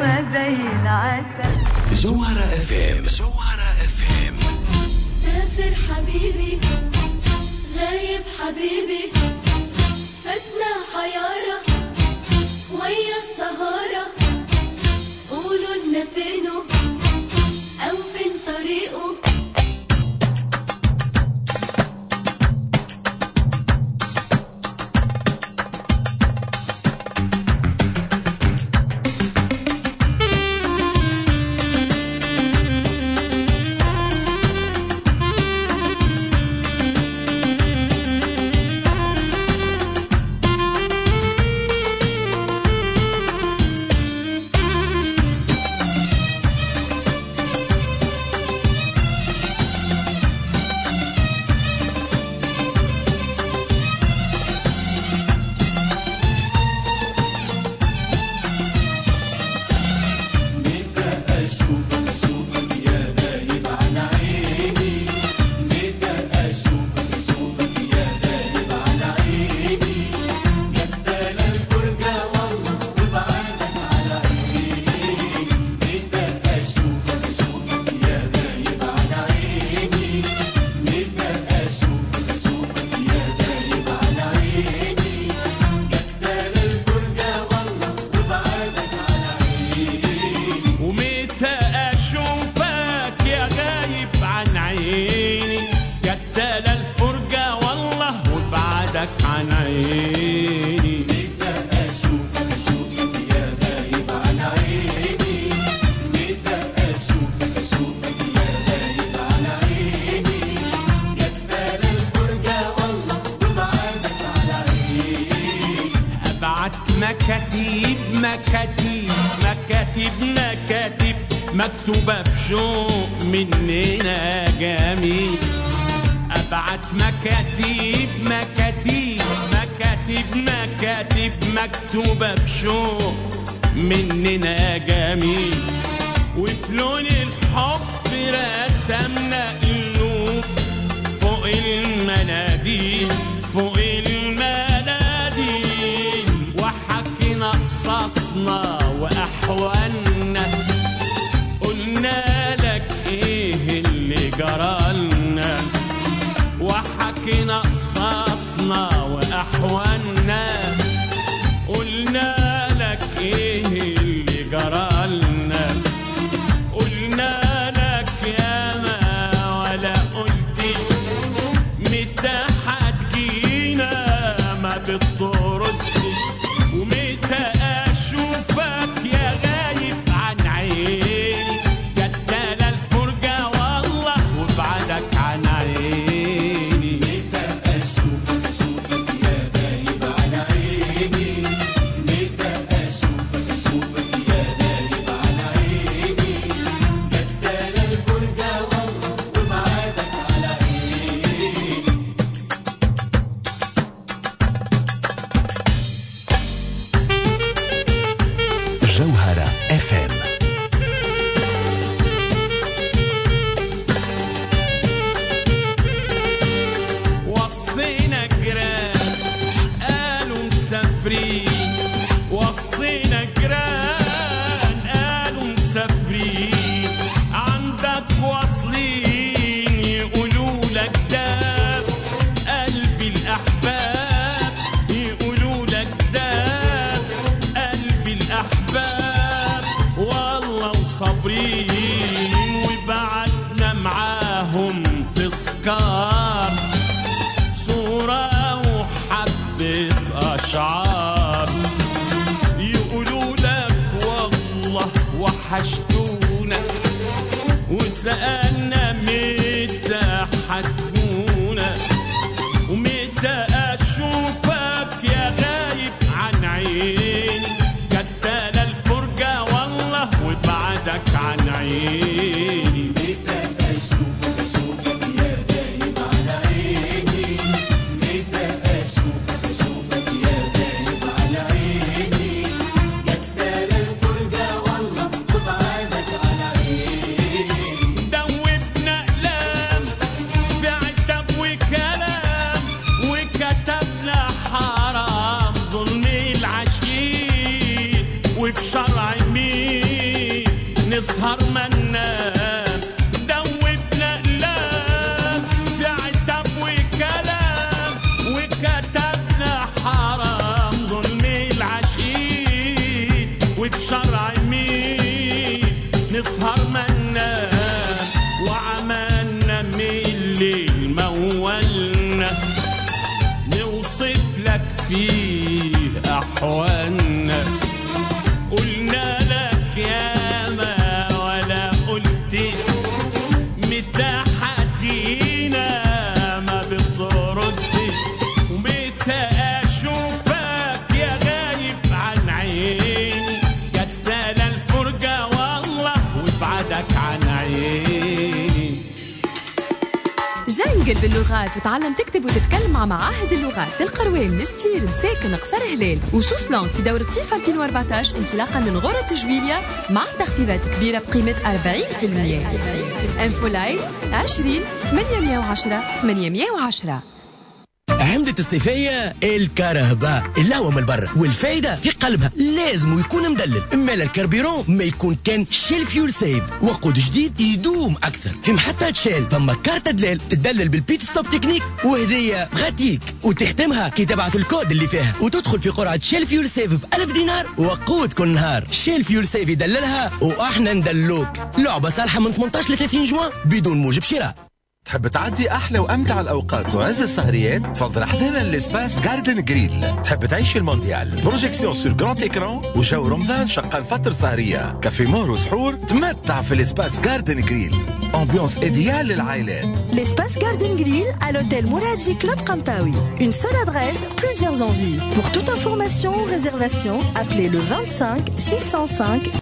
حلوة زي العسل جوهرة اف ام جوهرة اف ام سافر حبيبي غايب حبيبي فاتنا حيارة ويا السهارة قولوا لنا فينه أو فين طريقه ومتى اشوفك يا غايب عن عيني جدال الفرجة والله وبعدك عن عيني ابعت مكاتيب مكاتيب مكاتيب مكاتيب مكتوبة بشوق مننا جميل ابعت مكاتيب مكاتيب مكاتيب مكاتيب مكتوبة بشوق مننا جميل وفي لون الحب رسمنا قلوب فوق المناديل فوق المناديل وحكينا قصصنا واحوالنا قلنا لك ايه اللي جرالنا وحكينا قصصنا واحوالنا قلنا لك ايه اللي جرالنا قلنا لك يا ما ولا قلت متى هتجينا ما بتردش ومتى اشوفك يا غايب عن عيني جدال الفرجة والله وبعدك عن عيني جوهرة اف ام وصينا جيران قالوا مسافرين وصينا جيران قالوا مسافرين عندك واصلين يقولوا لك داب قلبي الاحباب يقولوا لك داب قلبي الاحباب والله وصابرين وبعتنا معاهم تذكار صورة وحبة أشعار يقولوا لك والله وحشتونا وسألنا متى حتكونا ومتى أشوفك يا غايب عن عيني جدال الفرجة والله وبعدك عن عيني دوبنا أقلام في عتب وكلام وكتبنا حرام ظلم العشيق وفي شرع مين نسهر ما ننام دوبنا اقلام في عتاب وكلام وكتبنا حرام ظلم العشيق وبشرع مين نسهر ما ننام وعملنا من الليل مولنا نوصف لك فيه أحوالنا قلنا لك يا ما ولا قلت متى حدينا ما بترد ومتى اشوفك يا غايب عن عيني جدال الفرجة والله وابعدك عن عيني جنقل باللغات وتعلم تكتب وتتكلم مع معاهد اللغات القروين مستير مساكن قصر هلال وسوس لونج في دورة صيف 2014 انطلاقا من غرة جويليا مع تخفيضات كبيرة بقيمة 40% انفو لاين 20 810 810 عمدة الصيفية الكرهبة الهوا من برا والفايدة في قلبها لازم يكون مدلل مال الكربيرون ما يكون كان شيل فيول سيف وقود جديد يدوم أكثر في محطة شيل ثم كارت دلال تدلل بالبيت ستوب تكنيك وهدية غاتيك وتختمها كي تبعث الكود اللي فيها وتدخل في قرعة شيل فيول سيف ب 1000 دينار وقود كل نهار شيل فيول سيف يدللها واحنا ندلوك لعبة صالحة من 18 ل 30 جوان بدون موجب شراء تحب تعدي احلى وامتع الاوقات وعز السهريات تفضل حدانا للاسباس جاردن جريل تحب تعيش المونديال بروجيكسيون سور جراند ايكران وجو رمضان شغال فترة سهرية كافي مور وسحور تمتع في الاسباس جاردن جريل امبيونس ايديال للعائلات L'espace Garden Grill à l'hôtel Mouradi Club Kampaoui. Une seule adresse, plusieurs envies. Pour toute information ou réservation, appelez le 25 605